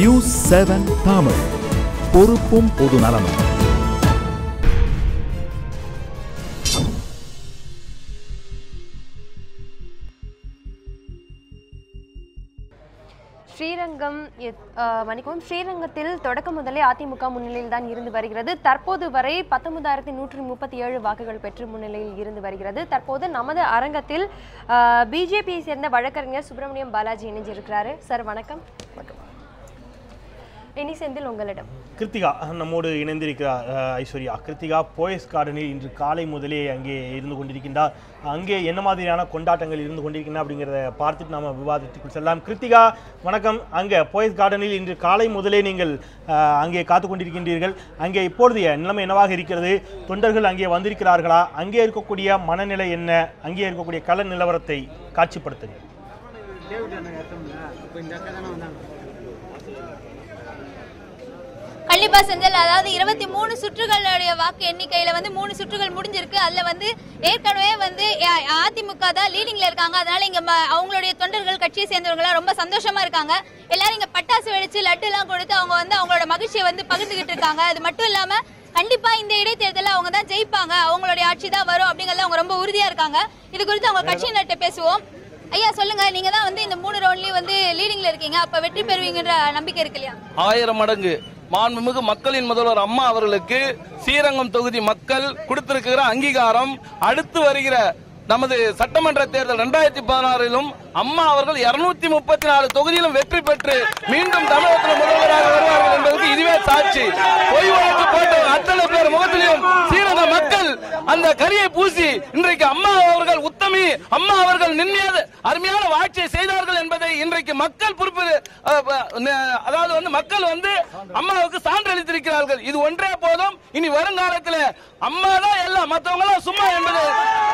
News seven Tamil பொறுப்பும் பொது நலமும் ஸ்ரீரங்கம் எத்- அஹ், மன்னிக்கவும் ஸ்ரீரங்கத்தில் தொடக்கம் முதலே அதிமுக முன்னிலையில் தான் இருந்து வருகிறது தற்போது வரை பத்தொன்பதாயிரத்தி நூற்றி முப்பத்தி ஏழு வாக்குகள் பெற்று முன்னிலையில் இருந்து வருகிறது தற்போது நமது அரங்கத்தில் பிஜேபியை சேர்ந்த வழக்கறிஞர் சுப்பிரமணியம் பாலாஜி இணைஞ்சிருக்கிறாரு சார் வணக்கம் இனி செந்தில் உங்களிடம் கிருத்திகா நம்மோடு இணைந்திருக்கிறார் அஹ், ஐஸ்வர்யா கிருத்திகா போயஸ் கார்டனில் இன்று காலை முதலே அங்கே இருந்து கொண்டிருக்கின்றார் அங்கே என்ன மாதிரியான கொண்டாட்டங்கள் இருந்து கொண்டிருக்கின்றன அப்படிங்கிறத பார்த்துட்டு நாம விவாதத்துக்குள் செல்லலாம் கிருத்திகா வணக்கம் அங்கே போயஸ் கார்டனில் இன்று காலை முதலே நீங்கள் அஹ், அங்கே காத்து கொண்டிருக்கின்றீர்கள் அங்கே இப்பொழுதைய நிலைமை என்னவாக இருக்கிறது தொண்டர்கள் அங்கே வந்திருக்கிறார்களா அங்கே இருக்கக்கூடிய மனநிலை என்ன அங்கே இருக்கக்கூடிய கள நிலவரத்தை காட்சிப்படுத்துங்க கண்டிப்பா செஞ்சல் அதாவது இருபத்தி மூணு சுற்றுகளுடைய வாக்கு எண்ணிக்கையில வந்து மூணு சுற்றுகள் முடிஞ்சிருக்கு அதுல வந்து ஏற்கனவே வந்து அ- அதிமுக தான் லீடிங்ல இருக்காங்க அதனால இங்க ம- அவங்களுடைய தொண்டர்கள் கட்சியை சேர்ந்தவங்க எல்லாம் ரொம்ப சந்தோஷமா இருக்காங்க எல்லாரும் இங்க பட்டாசு வெடிச்சு லட்டு எல்லாம் கொடுத்து அவங்க வந்து அவங்களோட மகிழ்ச்சியை வந்து பகிர்ந்துகிட்டு இருக்காங்க அது மட்டும் இல்லாம கண்டிப்பா இந்த இடைத்தேர்தலில் அவங்க தான் ஜெயிப்பாங்க அவங்களுடைய ஆட்சி தான் வரும் அப்படிங்கறதுல அவங்க ரொம்ப உறுதியா இருக்காங்க இது குறித்து அவங்க கட்சியினர்கிட்ட பேசுவோம் ஐயா சொல்லுங்க நீங்க தான் வந்து இந்த மூணு ரவுண்ட்லயும் வந்து லீடிங்ல இருக்கீங்க அப்ப வெற்றி பெறுவீங்கன்ற நம்பிக்கை இருக்கு இல்லையா ஆயிரம் மடங்கு மாண்புமிகு மக்களின் முதல்வர் அம்மா அவர்களுக்கு ஸ்ரீரங்கம் தொகுதி மக்கள் கொடுத்திருக்கிற அங்கீகாரம் அடுத்து வருகிற நமது சட்டமன்ற தேர்தல் இரண்டாயிரத்தி பதினாறிலும் அம்மா அவர்கள் இருநூத்தி முப்பத்தி நாலு தொகுதியிலும் வெற்றி பெற்று மீண்டும் தமிழகத்தில் முதல்வராக வருவார்கள் என்பதற்கு இதுவே சாட்சி பொய் வழக்கு போட்ட அத்தனை பேர் முகத்திலும் ஸ்ரீரங்க மக்கள் அந்த கரியை பூசி இன்றைக்கு அம்மா அவர்கள் உத்தமி அம்மா அவர்கள் நின்னியது அருமையான ஆட்சியை செய்தார்கள் என்பதை இன்றைக்கு மக்கள் பொறுப்பு அஹ், அஹ், ந- அதாவது வந்து மக்கள் வந்து அம்மாவுக்கு சான்றளித்திருக்கிறார்கள் இது ஒன்றே போதும் இனி வருங்காலத்தில் அம்மா தான் எல்லாம் மற்றவங்க எல்லாம் சும்மா என்பது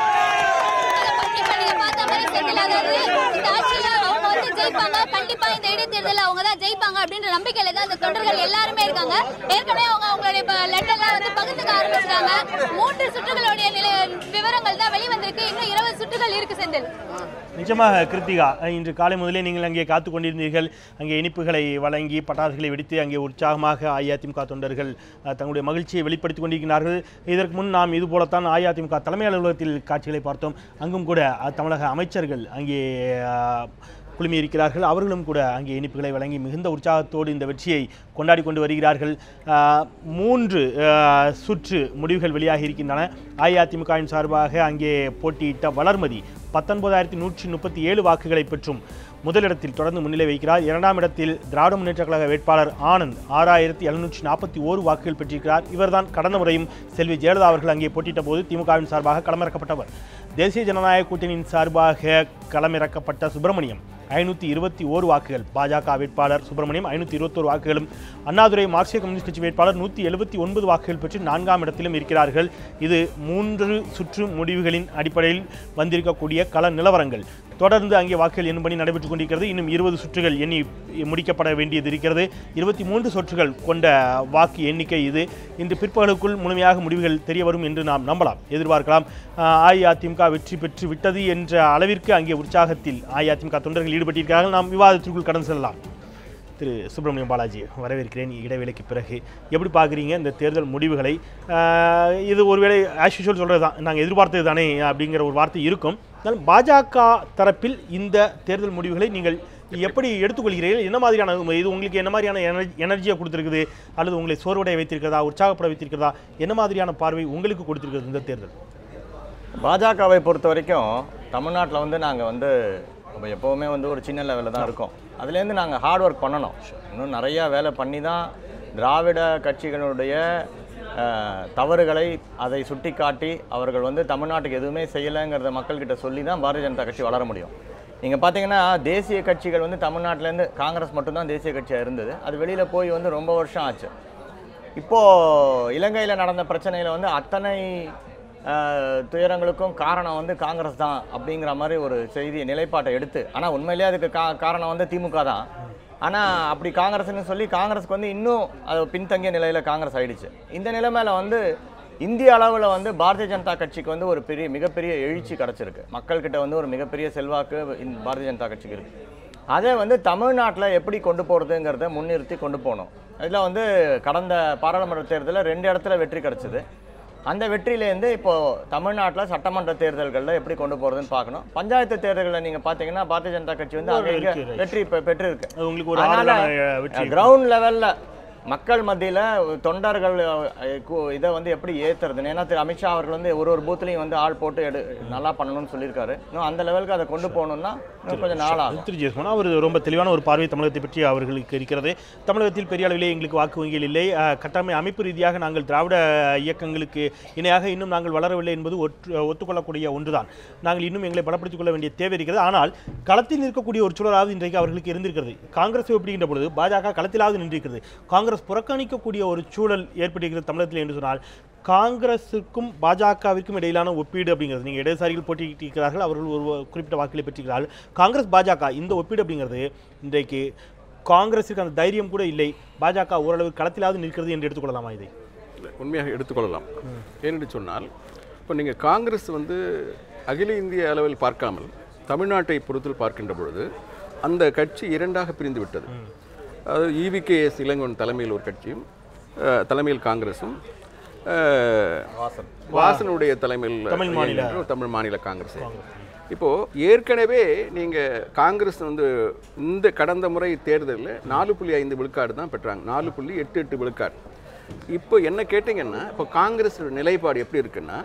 கண்டிப்பா நீங்க பார்த்த மாதிரி செந்தில் அதாவது இந்த ஆட்சியில அவங்க வந்து ஜெயிப்பாங்க கண்டிப்பா இந்த இடைத்தேர்தலில் அவங்க தான் ஜெயிப்பாங்க அப்படின்ற நம்பிக்கையில தான் இந்த தொண்டர்கள் எல்லாருமே இருக்காங்க ஏற்கனவே அவங்க அவங்களுடைய லெட்டர்லாம் வந்து பகிர்ந்துக்க ஆரம்பிச்சிட்டாங்க மூன்று சுற்றுகளுடைய நிலை விவரங்கள் தான் வெளிவந்திருக்கு இன்னும் இருபது சுற்றுகள் இருக்கு செந்தில் நிஜமாக கிருத்திகா இன்று காலை முதலே நீங்கள் அங்கே காத்து கொண்டிருந்தீர்கள் அங்கே இனிப்புகளை வழங்கி பட்டாசுகளை வெடித்து அங்கே உற்சாகமாக அஇஅதிமுக தொண்டர்கள் அஹ், தங்களுடைய மகிழ்ச்சியை வெளிப்படுத்திக் கொண்டிருக்கிறார்கள் இதற்கு முன் நாம் இது போலத்தான் அஇஅதிமுக தலைமை அலுவலகத்தில் காட்சிகளை பார்த்தோம் அங்கும் கூட அஹ், தமிழக அமைச்சர்கள் அங்கே அஹ், குழுமியிருக்கிறார்கள் அவர்களும் கூட அங்கே இனிப்புகளை வழங்கி மிகுந்த உற்சாகத்தோடு இந்த வெற்றியை கொண்டாடி கொண்டு வருகிறார்கள் ஆஹ், மூன்று ஆஹ், சுற்று முடிவுகள் வெளியாகி இருக்கின்றன அஇஅதிமுகவின் சார்பாக அங்கே போட்டியிட்ட வளர்மதி பத்தொன்பதாயிரத்தி நூற்றி முப்பத்தி ஏழு வாக்குகளை பெற்றும் முதலிடத்தில் தொடர்ந்து முன்னிலை வைக்கிறார் இரண்டாம் இடத்தில் திராவிட முன்னேற்ற கழக வேட்பாளர் ஆனந்த் ஆறாயிரத்தி எழுநூற்றி நாற்பத்தி ஓரு வாக்குகள் பெற்றிருக்கிறார் இவர்தான் கடந்த முறையும் செல்வி ஜெயலலிதா அவர்கள் அங்கே போட்டியிட்ட போது திமுகவின் சார்பாக களமிறக்கப்பட்டவர் தேசிய ஜனநாயக கூட்டணியின் சார்பாக களமிறக்கப்பட்ட சுப்பிரமணியம் ஐநூற்றி இருபத்தி ஓரு வாக்குகள் பாஜக வேட்பாளர் சுப்பிரமணியம் ஐநூற்றி இருபத்தோரு வாக்குகளும் அண்ணாதுரை மார்க்சிய கம்யூனிஸ்ட் கட்சி வேட்பாளர் நூற்றி எழுபத்தி ஒன்பது வாக்குகள் பெற்று நான்காம் இடத்திலும் இருக்கிறார்கள் இது மூன்று சுற்று முடிவுகளின் அடிப்படையில் வந்திருக்கக்கூடிய கள நிலவரங்கள் தொடர்ந்து அங்கே வாக்குகள் எண்ணும் பணி நடைபெற்றுக் கொண்டிருக்கிறது இன்னும் இருபது சுற்றுகள் எண்ணி முடிக்கப்பட வேண்டியது இருக்கிறது இருபத்தி மூன்று சுற்றுகள் கொண்ட வாக்கு எண்ணிக்கை இது இன்று பிற்பகலுக்குள் முழுமையாக முடிவுகள் தெரிய வரும் என்று நாம் நம்பலாம் எதிர்பார்க்கலாம் ஆஹ் அஇஅதிமுக வெற்றி பெற்று விட்டது என்ற அளவிற்கு அங்கே உற்சாகத்தில் அஇஅதிமுக தொண்டர்கள் ஈடுபட்டிருக்கிறார்கள் நாம் விவாதத்திற்குள் கடந்து செல்லலாம் திரு சுப்பிரமணியம் பாலாஜி வரவேற்கிறேன் இடைவேளைக்கு பிறகு எப்படி பார்க்குறீங்க இந்த தேர்தல் முடிவுகளை ஆஹ் இது ஒருவேளை ஆஸ் யூஷுவல் சொல்கிறது தான் நாங்கள் எதிர்பார்த்தது தானே அப்படிங்கிற ஒரு வார்த்தை இருக்கும் இருந்தாலும் பாஜக தரப்பில் இந்த தேர்தல் முடிவுகளை நீங்கள் எப்படி எடுத்துக்கொள்கிறீர்கள் என்ன மாதிரியான இது உங்களுக்கு என்ன மாதிரியான எனர்ஜி எனர்ஜியை கொடுத்துருக்குது அல்லது உங்களை சோர்வடைய வைத்திருக்கிறதா உற்சாகப்பட வைத்திருக்கிறதா என்ன மாதிரியான பார்வை உங்களுக்கு கொடுத்துருக்குது இந்த தேர்தல் பாஜகவை பொறுத்த வரைக்கும் தமிழ்நாட்டில் வந்து நாங்கள் வந்து நம்ம எப்போவுமே வந்து ஒரு சின்ன லெவலில் தான் இருக்கோம் அதுலேருந்து நாங்கள் ஹார்ட் ஒர்க் பண்ணணும் இன்னும் நிறையா வேலை பண்ணி தான் திராவிட கட்சிகளுடைய அஹ், தவறுகளை அதை சுட்டி காட்டி அவர்கள் வந்து தமிழ்நாட்டுக்கு எதுவுமே செய்யலைங்கிறத மக்கள்கிட்ட சொல்லி தான் பாரதிய ஜனதா கட்சி வளர முடியும் நீங்கள் பார்த்தீங்கன்னா தேசிய கட்சிகள் வந்து தமிழ்நாட்டிலேருந்து காங்கிரஸ் மட்டும்தான் தேசிய கட்சியாக இருந்தது அது வெளியில் போய் வந்து ரொம்ப வருஷம் ஆச்சு இப்போ இலங்கையில் நடந்த பிரச்சனையில் வந்து அத்தனை அஹ், துயரங்களுக்கும் காரணம் வந்து காங்கிரஸ் தான் அப்படிங்கிற மாதிரி ஒரு செய்தி நிலைப்பாட்டை எடுத்து ஆனால் உண்மையிலேயே அதுக்கு கா காரணம் வந்து திமுக தான் ஆனால் அப்படி காங்கிரஸ்னு சொல்லி காங்கிரஸ்க்கு வந்து இன்னும் அது பின்தங்கிய நிலையில் காங்கிரஸ் ஆயிடுச்சு இந்த நிலைமையில வந்து இந்திய அளவில் வந்து பாரதிய ஜனதா கட்சிக்கு வந்து ஒரு பெரிய மிகப்பெரிய எழுச்சி கிடச்சிருக்கு மக்கள்கிட்ட வந்து ஒரு மிகப்பெரிய செல்வாக்கு இந்த பாரதிய ஜனதா கட்சிக்கு இருக்குது அதை வந்து தமிழ்நாட்டில் எப்படி கொண்டு போகிறதுங்கிறத முன்னிறுத்தி கொண்டு போகணும் இதில் வந்து கடந்த பாராளுமன்ற தேர்தலில் ரெண்டு இடத்துல வெற்றி கிடச்சிது அந்த வெற்றியிலேருந்து இப்போது தமிழ்நாட்டில் சட்டமன்ற தேர்தல்களில் எப்படி கொண்டு போகிறதுன்னு பார்க்கணும் பஞ்சாயத்து தேர்தல்களில் நீங்கள் பார்த்தீங்கன்னா பாரதிய ஜனதா கட்சி வந்து அங்கே இங்கே இருக்கு, right. வெற்றி பெ- பெற்றிருக்கு அது உங்களுக்கு ஒரு அதனால ஆறுதலான வெற்றி கிரவுண்ட் லெவல்ல மக்கள் மத்தியில தொண்டர்கள் அஹ், கு- இதை வந்து எப்படி ஏத்துறதுன்னு ஏன்னா திரு அமித்ஷா அவர்கள் வந்து ஒரு ஒரு பூத்துலையும் வந்து ஆள் போட்டு எடு நல்லா பண்ணணும்னு சொல்லியிருக்காரு இன்னும் அந்த லெவலுக்கு அதை கொண்டு போகணும்னா இன்னும் கொஞ்சம் நாள் ஆகும் திரு ஜெயசுமன் அவர் ரொம்ப தெளிவான ஒரு பார்வை தமிழகத்தை பற்றி அவர்களுக்கு இருக்கிறது தமிழகத்தில் பெரிய அளவிலே எங்களுக்கு வாக்கு வங்கிகள் இல்லை அஹ், கட்டமை அமைப்பு ரீதியாக நாங்கள் திராவிட இயக்கங்களுக்கு இணையாக இன்னும் நாங்கள் வளரவில்லை என்பது ஒற்று ஒத்துக்கொள்ளக்கூடிய ஒன்றுதான் நாங்கள் இன்னும் எங்களை பலப்படுத்திக் கொள்ள வேண்டிய தேவை இருக்கிறது ஆனால் களத்தில் நிற்கக்கூடிய ஒரு சூழலாவது இன்றைக்கு அவர்களுக்கு இருந்திருக்கிறது காங்கிரஸ் ஒப்பிடுகின்ற பொழுது பாஜக களத்திலாவது நின்றிருக்கிறது காங்கிரஸ் புறக்கணிக்கக்கூடிய ஒரு சூழல் ஏற்பட்டிருக்கிறது தமிழகத்தில் என்று சொன்னால் காங்கிரஸுக்கும் பாஜகவிற்கும் இடையிலான ஒப்பீடு அப்படிங்கிறது நீங்கள் இடதுசாரிகள் போட்டியிட்டிருக்கிறார்கள் அவர்கள் ஒரு குறிப்பிட்ட வாக்குகளை பெற்றிருக்கிறார்கள் காங்கிரஸ் பாஜக இந்த ஒப்பீடு அப்படிங்கிறது இன்றைக்கு காங்கிரஸுக்கு அந்த தைரியம் கூட இல்லை பாஜக ஓரளவு களத்திலாவது நிற்கிறது என்று எடுத்துக்கொள்ளலாமா இதை இல்லை, உண்மையாக எடுத்துக்கொள்ளலாம் ஏனென்று சொன்னால் இப்போ நீங்கள் காங்கிரஸ் வந்து அகில இந்திய அளவில் பார்க்காமல் தமிழ்நாட்டை பொறுத்தில் பார்க்கின்ற பொழுது அந்த கட்சி இரண்டாக பிரிந்து விட்டது அது இவிகேஎஸ் இளங்கோன் தலைமையில் ஒரு கட்சியும் அஹ், தலைமையில் காங்கிரஸும் அஹ், வாசனுடைய தலைமையில் தமிழ் மாநில- இயங்குகின்ற ஒரு தமிழ் மாநில காங்கிரஸ் இப்போ ஏற்கனவே நீங்க காங்கிரஸ் வந்து இந்த கடந்த முறை தேர்தலில் நாலு புள்ளி ஐந்து விழுக்காடு தான் பெற்றாங்க நாலு புள்ளி எட்டு எட்டு விழுக்காடு இப்போ என்ன கேட்டிங்கன்னா இப்போ காங்கிரஸ் நிலைப்பாடு எப்படி இருக்குன்னா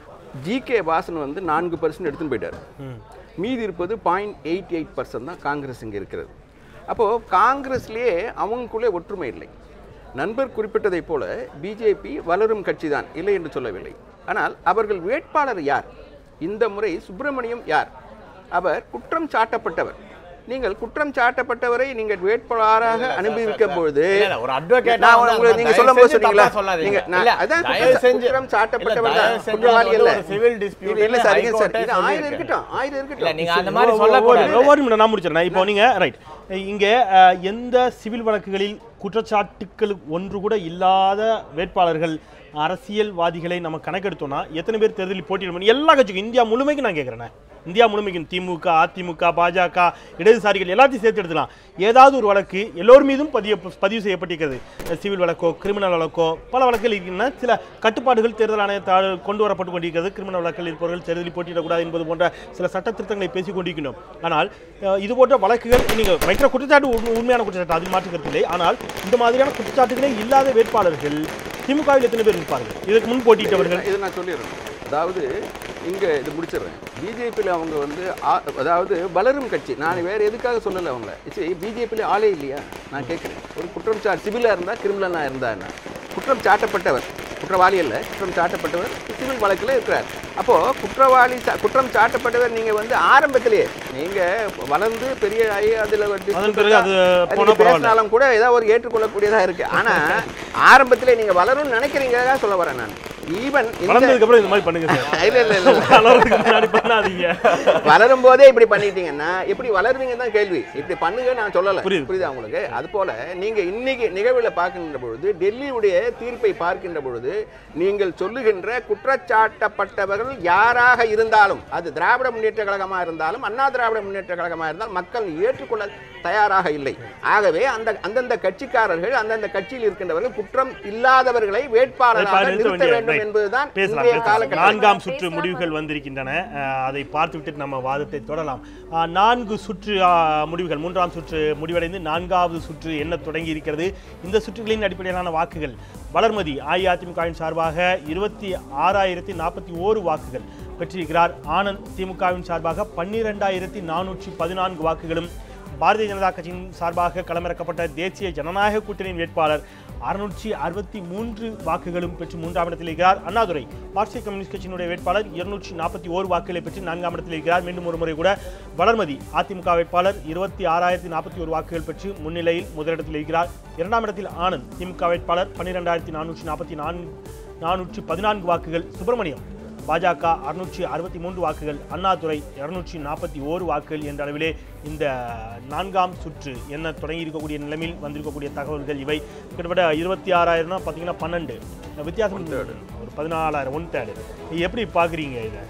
ஜிகே வாசன் வந்து நான்கு பர்சன்ட் எடுத்துன்னு போயிட்டார் மீதி இருப்பது பாயிண்ட் எயிட் எயிட் பர்சன்ட் தான் காங்கிரஸ் இங்கே இருக்கிறது அப்போது காங்கிரஸ்லேயே அவங்களுக்குள்ளே ஒற்றுமை இல்லை நண்பர் குறிப்பிட்டதைப் போல பிஜேபி வளரும் கட்சி தான் இல்லை என்று சொல்லவில்லை ஆனால் அவர்கள் வேட்பாளர் யார் இந்த முறை சுப்பிரமணியம் யார் அவர் குற்றம் சாட்டப்பட்டவர் நீங்கள் குற்றம் சாட்டப்பட்டவரை நீங்கள் வேட்பாளராக அனுபவிக்கும் பொழுது இல்ல, இல்ல, ஒரு advocate நான் ஆ வந்து உங்களுக்கு நீங்க தயவு சொல்லும் போது செஞ்சு சொன்னீங்களா தப்பா சொல்லாதீங்க. நீங்க நான் இல்ல, அதான் தயவு குற்றம் செஞ்சு- குற்றம் சாட்டப்பட்டவர் இல்ல, தான் தயவு செஞ்சு குற்றவாளி அது இல்ல ஒரு civil dispute இல்ல சார் high இல்ல சார் court இது ஆயிரம் சொல்லியிருக்கு. இருக்கட்டும் ஆயிரம் இல்ல இருக்கட்டும் நீங்க அந்த மாதிரி ஒரு- சொல்லக்கூடாது ஒரு- ஒரு நிமிடம் நான் முடிச்சிடறேன் இப்போ நீங்க ரைட் இங்கே அஹ், எந்த சிவில் வழக்குகளில் குற்றச்சாட்டுக்கள் ஒன்று கூட இல்லாத வேட்பாளர்கள் அரசியல்வாதிகளை நம்ம கணக்கெடுத்தோம்னா எத்தனை பேர் தேர்தலில் போட்டியிட எல்லா கட்சிக்கும் இந்தியா முழுமைக்கு நான் கேட்குறேன் இந்தியா முழுமைக்கும் திமுக அதிமுக பாஜக இடதுசாரிகள் எல்லாத்தையும் சேர்த்து எடுத்துக்கலாம் ஏதாவது ஒரு வழக்கு எல்லோர் மீதும் பதிய பதிவு செய்யப்பட்டிருக்கிறது சிவில் வழக்கோ கிரிமினல் வழக்கோ பல வழக்குகள் இருக்கின்றன சில கட்டுப்பாடுகள் தேர்தல் ஆணையத்தால் கொண்டு வரப்பட்டு கொண்டிருக்கிறது கிரிமினல் வழக்கில் இருப்பவர்கள் தேர்தலில் போட்டியிடக்கூடாது என்பது போன்ற சில சட்ட திருத்தங்களை பேசிக் கொண்டிருக்கின்றோம் ஆனால் அஹ், இது போன்ற வழக்குகள் நீங்கள் வைக்கிற குற்றச்சாட்டு உண்மை- உண்மையான குற்றச்சாட்டு அதில் மாற்றுக்கிறது இல்லை ஆனால் இந்த மாதிரியான குற்றச்சாட்டுகளே இல்லாத வேட்பாளர்கள் திமுகவில் எத்தனை பேர் இருப்பார்கள் இதற்கு முன் போட்டியிட்டவர்கள் இதை நான் சொல்லிடுறேன் அதாவது இங்கே இது முடிச்சிடுறேன் பிஜேபியில் அவங்க வந்து ஆ- அதாவது வளரும் கட்சி நான் வேற எதுக்காக சொல்லலை அவங்கள சரி பிஜேபியில் ஆளே இல்லையா நான் கேட்குறேன் ஒரு குற்றம் சா சிவிலாக இருந்தால் கிரிமினலாக இருந்தா என்ன குற்றம் சாட்டப்பட்டவர் குற்றவாளி அல்ல குற்றம் சாட்டப்பட்டவர் சிவில் வழக்கில் இருக்கிறார் அப்போது குற்றவாளி சா- குற்றம் சாட்டப்பட்டவர் நீங்கள் வந்து ஆரம்பத்திலேயே நீங்கள் வளர்ந்து பெரிய ஆகி அதில் அதன் பிறகு அது போனா பரவாயில்ல. பேசினாலும் கூட ஏதாவது ஒரு ஏற்றுக்கொள்ளக்கூடியதா இருக்கு ஆனா ஆரம்பத்திலே நீங்க வளரும்னு நினைக்கிறீங்க சொல்ல வரேன் நான் ஈவன் வளர்ந்ததுக்கு அப்புறம் இந்த மாதிரி பண்ணுங்க சார் இல்ல இல்ல இல்ல இல்ல. வளர்றதுக்கு முன்னாடி பண்ணாதீங்க வளரும் போதே இப்படி பண்ணிட்டீங்கன்னா எப்படி வளருவீங்க தான் கேள்வி இப்படி பண்ணுங்க நான் சொல்லல புரியுது. புரியுதா உங்களுக்கு அது போல நீங்க இன்னைக்கு நிகழ்வுல பார்க்கின்ற பொழுது டெல்லியுடைய தீர்ப்பை பார்க்கின்ற பொழுது நீங்கள் சொல்லுகின்ற குற்றச்சாட்டப்பட்டவர்கள் யாராக இருந்தாலும் அது திராவிட முன்னேற்ற கழகமா இருந்தாலும் அண்ணா திராவிட முன்னேற்ற கழகமா இருந்தாலும் மக்கள் ஏற்றுக்கொள்ள தயாராக இல்லை ஆகவே அந்த அந்தந்த கட்சிக்காரர்கள் அந்தந்த கட்சியில் இருக்கின்றவர்கள் குற்றம் இல்லாதவர்களை வேட்பாளராக வேட்பாளர் நிறுத்த நிறுத்த வேண்டிய- வேண்டும் right. என்பதுதான் பேசலாம், இன்றைய பேசலாம். காலகட்டம் நான்காம் சுற்று பேசலாம். முடிவுகள் வந்திருக்கின்றன அஹ், அதை பார்த்துவிட்டு நம்ம வாதத்தை தொடரலாம் அஹ், நான்கு சுற்று அஹ், முடிவுகள் மூன்றாம் சுற்று முடிவடைந்து நான்காவது சுற்று என்ன தொடங்கி இருக்கிறது இந்த சுற்றுகளின் அடிப்படையிலான வாக்குகள் வளர்மதி அஇஅதிமுகவின் சார்பாக இருபத்தி ஆறாயிரத்தி நாற்பத்தி ஓரு வாக்குகள் பெற்றிருக்கிறார் ஆனந்த் திமுகவின் சார்பாக பன்னிரெண்டாயிரத்தி நானூற்றி பதினான்கு வாக்குகளும் பாரதிய ஜனதா கட்சியின் சார்பாக களமிறக்கப்பட்ட தேசிய ஜனநாயக கூட்டணியின் வேட்பாளர் அறுநூற்றி அறுபத்தி மூன்று வாக்குகளும் பெற்று மூன்றாம் இடத்தில் இருக்கிறார் அண்ணாதுரை மார்க்சிஸ்ட் கம்யூனிஸ்ட் கட்சியினுடைய வேட்பாளர் இருநூற்றி நாற்பத்தி ஓரு வாக்குகளை பெற்று நான்காம் இடத்தில் இருக்கிறார் மீண்டும் ஒரு முறை கூட வளர்மதி அதிமுக வேட்பாளர் இருபத்தி ஆறாயிரத்தி நாற்பத்தி ஒரு வாக்குகள் பெற்று முன்னிலையில் முதலிடத்தில் இருக்கிறார் இரண்டாம் இடத்தில் ஆனந்த் திமுக வேட்பாளர் பன்னிரெண்டாயிரத்தி நானூற்றி நாற்பத்தி நான்கு நானூற்றி பதினான்கு வாக்குகள் சுப்பிரமணியம் பாஜக அறுநூற்றி அறுபத்தி மூன்று வாக்குகள் அண்ணாதுரை இருநூற்றி நாற்பத்தி ஓரு வாக்குகள் என்ற அளவிலே இந்த நான்காம் சுற்று என்ன தொடங்கி இருக்கக்கூடிய நிலைமையில் வந்திருக்கக்கூடிய தகவல்கள் இவை கிட்டத்தட்ட இருபத்தி ஆறாயிரம்னா பார்த்தீங்கன்னா பன்னெண்டு வித்தியாசம் ஒரு பதினாலாயிரம் ஒன் தேர்டு எப்படி பார்க்குறீங்க இதை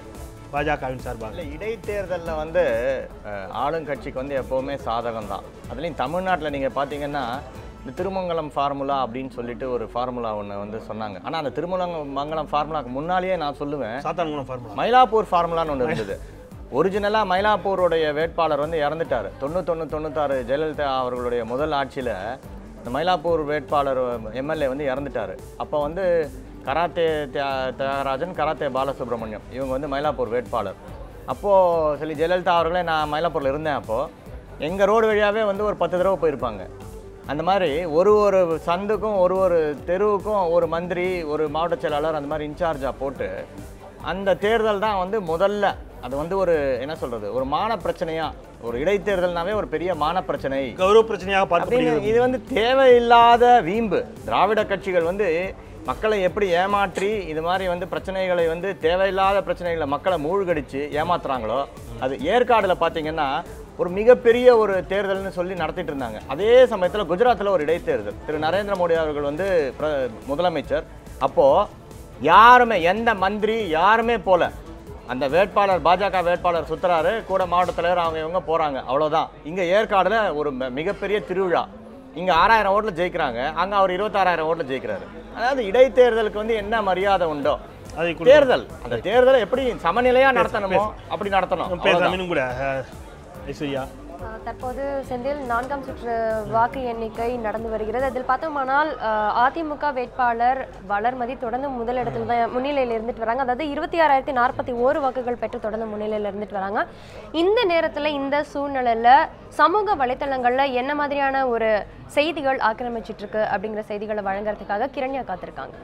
பாஜகவின் சார்பாக இல்லை இடைத்தேர்தலில் வந்து அஹ், ஆளுங்கட்சிக்கு வந்து எப்போவுமே சாதகம் தான் அதுலேயும் தமிழ்நாட்டில் நீங்கள் பார்த்தீங்கன்னா இந்த திருமங்கலம் ஃபார்முலா அப்படின்னு சொல்லிட்டு ஒரு ஃபார்முலா ஒன்று வந்து சொன்னாங்க ஆனால் அந்த திருமங்கலம் ஃபார்முலாக்கு முன்னாலேயே நான் சொல்லுவேன் சாத்தான்குளம் ஃபார்முலா மயிலாப்பூர் ஃபார்முலான்னு ஒன்று இருந்தது ஒரிஜினலாக மயிலாப்பூருடைய வேட்பாளர் வந்து இறந்துட்டார் தொண்ணூத்தொன்று தொண்ணூத்தாறு ஜெயலலிதா அவர்களுடைய முதல் ஆட்சியில் இந்த மயிலாப்பூர் வேட்பாளர் எம்எல்ஏ வந்து இறந்துட்டார் அப்போ வந்து கராத்தே தியா- தியாகராஜன் கராத்தே பாலசுப்ரமணியம் இவங்க வந்து மயிலாப்பூர் வேட்பாளர் அப்போது சொல்லி ஜெயலலிதா அவர்களே நான் மயிலாப்பூரில் இருந்தேன் அப்போது எங்கள் ரோடு வழியாகவே வந்து ஒரு பத்து தடவை போயிருப்பாங்க அந்த மாதிரி ஒரு ஒரு சந்துக்கும் ஒரு ஒரு தெருவுக்கும் ஒரு மந்திரி ஒரு மாவட்ட செயலாளர் அந்த மாதிரி இன்சார்ஜாக போட்டு அந்த தேர்தல் தான் வந்து முதல்ல அது வந்து ஒரு என்ன சொல்றது ஒரு மான பிரச்சனையா ஒரு இடைத்தேர்தல்னாவே ஒரு பெரிய மான பிரச்சனை கௌரவ பிரச்சனையாக அப்படின்னு பார்க்கப்படுகிறது இது வந்து தேவையில்லாத வீம்பு திராவிட கட்சிகள் வந்து மக்களை எப்படி ஏமாற்றி இது மாதிரி வந்து பிரச்சனைகளை வந்து தேவையில்லாத பிரச்சனைகளை மக்களை மூழ்கடிச்சு ஏமாத்துறாங்களோ அது ஏற்காடுல பார்த்தீங்கன்னா ஒரு மிகப்பெரிய ஒரு தேர்தல்னு சொல்லி நடத்திட்டு இருந்தாங்க அதே சமயத்தில் குஜராத்தில் ஒரு இடைத்தேர்தல் திரு நரேந்திர மோடி அவர்கள் வந்து பிர- முதலமைச்சர் அப்போ யாருமே எந்த மந்திரி யாருமே போல அந்த வேட்பாளர் பாஜக வேட்பாளர் சுத்துறாரு கூட மாவட்ட தலைவர் அவங்க இவங்க போறாங்க அவ்வளவுதான் இங்க ஏற்காடுல ஒரு ம- மிகப்பெரிய திருவிழா இங்க ஆறாயிரம் ஓட்டுல ஜெயிக்கிறாங்க அங்க அவர் இருபத்தாறாயிரம் ஓட்டுல ஜெயிக்கிறாரு அதாவது இடைத்தேர்தலுக்கு வந்து என்ன மரியாதை உண்டோ அதை கொடுக்கணும். தேர்தல் அந்த தேர்தலை எப்படி சமநிலையா நடத்தணுமோ அப்படி நடத்தணும் பேசலாம் அவ்வளவுதான். இன்னும் கூட அஹ், ஐஸ்வர்யா ஆஹ் தற்போது செந்தில் நான்காம் சுற்று வாக்கு எண்ணிக்கை நடந்து வருகிறது அதில் பார்த்தோமானால் ஆஹ் அதிமுக வேட்பாளர் வளர்மதி தொடர்ந்து முதலிடத்தில் தான் முன்னிலையில் இருந்துட்டு வராங்க அதாவது இருபத்தி ஆறாயிரத்தி நாற்பத்தி ஓரு வாக்குகள் பெற்று தொடர்ந்து முன்னிலையில் இருந்துட்டு வராங்க இந்த நேரத்தில் இந்த சூழ்நிலையில் சமூக வலைத்தளங்களில் என்ன மாதிரியான ஒரு செய்திகள் ஆக்கிரமிச்சிட்டு இருக்கு அப்படிங்கிற செய்திகளை வழங்குறதுக்காக கிரண்யா காத்திருக்காங்க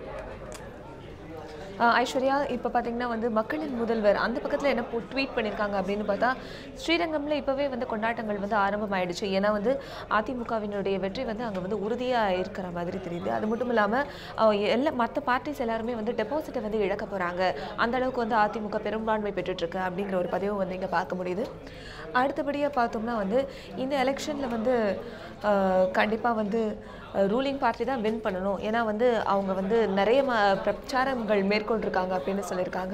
ஆஹ் ஐஸ்வர்யா இப்போ பார்த்தீங்கன்னா வந்து மக்களின் முதல்வர் அந்த பக்கத்தில் என்ன ட்வீட் பண்ணியிருக்காங்க அப்படின்னு பார்த்தா ஸ்ரீரங்கம்ல இப்போவே வந்து கொண்டாட்டங்கள் வந்து ஆரம்பமாயிடுச்சு ஏன்னா வந்து அதிமுகவினுடைய வெற்றி வந்து அங்கே வந்து உறுதியாக இருக்கிற மாதிரி தெரியுது அது மட்டும் இல்லாமல் எல்லா மற்ற பார்ட்டிஸ் எல்லாருமே வந்து டெபாசிட்டை வந்து இழக்க போகிறாங்க அந்த அளவுக்கு வந்து அதிமுக பெரும்பான்மை பெற்றுட்ருக்கு அப்படிங்கிற ஒரு பதிவு வந்து இங்கே பார்க்க முடியுது அடுத்தபடியாக பார்த்தோம்னா வந்து இந்த எலெக்ஷனில் வந்து கண்டிப்பாக வந்து ரூலிங் பார்ட்டி தான் வின் பண்ணணும் ஏன்னா வந்து அவங்க வந்து நிறைய ம பிரச்சாரங்கள் மேற்கொண்டிருக்காங்க அப்படின்னு சொல்லியிருக்காங்க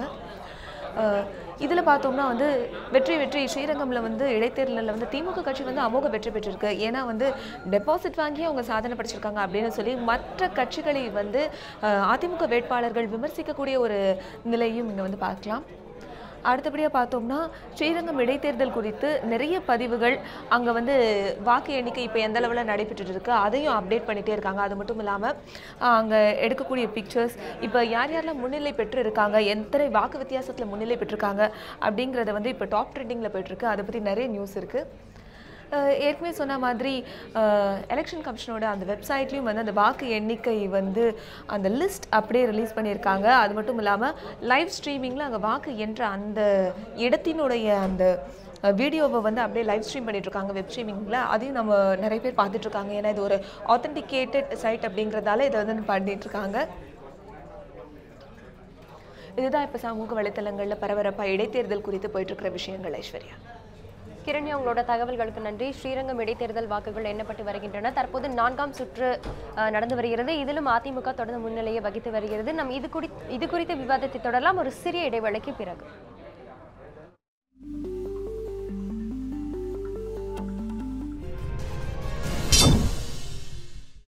இதில் பார்த்தோம்னா வந்து வெற்றி வெற்றி ஸ்ரீரங்கமில் வந்து இடைத்தேர்தலில் வந்து திமுக கட்சி வந்து அமோக வெற்றி பெற்றிருக்கு ஏன்னா வந்து டெபாசிட் வாங்கி அவங்க சாதனை படிச்சிருக்காங்க அப்படின்னு சொல்லி மற்ற கட்சிகளை வந்து அஹ், அதிமுக வேட்பாளர்கள் விமர்சிக்கக்கூடிய ஒரு நிலையும் இங்கே வந்து பார்க்கலாம் அடுத்தபடியாக பார்த்தோம்னா ஸ்ரீரங்கம் இடைத்தேர்தல் குறித்து நிறைய பதிவுகள் அங்கே வந்து வாக்கு எண்ணிக்கை இப்போ எந்த அளவில் நடைபெற்றுட்டு இருக்கு அதையும் அப்டேட் பண்ணிகிட்டே இருக்காங்க அது மட்டும் இல்லாமல் அங்கே எடுக்கக்கூடிய பிக்சர்ஸ் இப்போ யார் யாரெல்லாம் முன்னிலை பெற்று இருக்காங்க எத்தனை வாக்கு வித்தியாசத்தில் முன்னிலை பெற்றிருக்காங்க அப்படிங்கிறத வந்து இப்போ டாப் ட்ரெண்டிங்கில் போயிட்டுருக்கு அதை பற்றி நிறைய நியூஸ் இருக்குது அஹ் ஏற்கனவே சொன்ன மாதிரி எலெக்ஷன் கமிஷனோட அந்த வெப்சைட்லேயும் வந்து அந்த வாக்கு எண்ணிக்கை வந்து அந்த லிஸ்ட் அப்படியே ரிலீஸ் பண்ணியிருக்காங்க அது மட்டும் இல்லாமல் லைவ் ஸ்ட்ரீமிங்கில் அங்கே வாக்கு என்ற அந்த இடத்தினுடைய அந்த வீடியோவை வந்து அப்படியே லைவ் ஸ்ட்ரீம் பண்ணிட்டு இருக்காங்க வெப் ஸ்ட்ரீமிங்கில் அதையும் நம்ம நிறைய பேர் பார்த்துட்டு இருக்காங்க ஏன்னா இது ஒரு ஆத்தென்டிகேட்டட் சைட் அப்படிங்கிறதால இதை வந்து பண்ணிட்டு இருக்காங்க இதுதான் இப்போ சமூக வலைத்தளங்களில் பரபரப்பாக இடைத்தேர்தல் குறித்து போயிட்டு இருக்கிற விஷயங்கள் ஐஸ்வர்யா கிரண்யா உங்களோட தகவல்களுக்கு நன்றி ஸ்ரீரங்கம் இடைத்தேர்தல் வாக்குகள் எண்ணப்பட்டு வருகின்றன தற்போது நான்காம் சுற்று அஹ், நடந்து வருகிறது இதிலும் அதிமுக தொடர்ந்து முன்னிலையை வகித்து வருகிறது நம் இது குறி இது குறித்த விவாதத்தை தொடரலாம் ஒரு சிறிய இடைவேளைக்கு பிறகு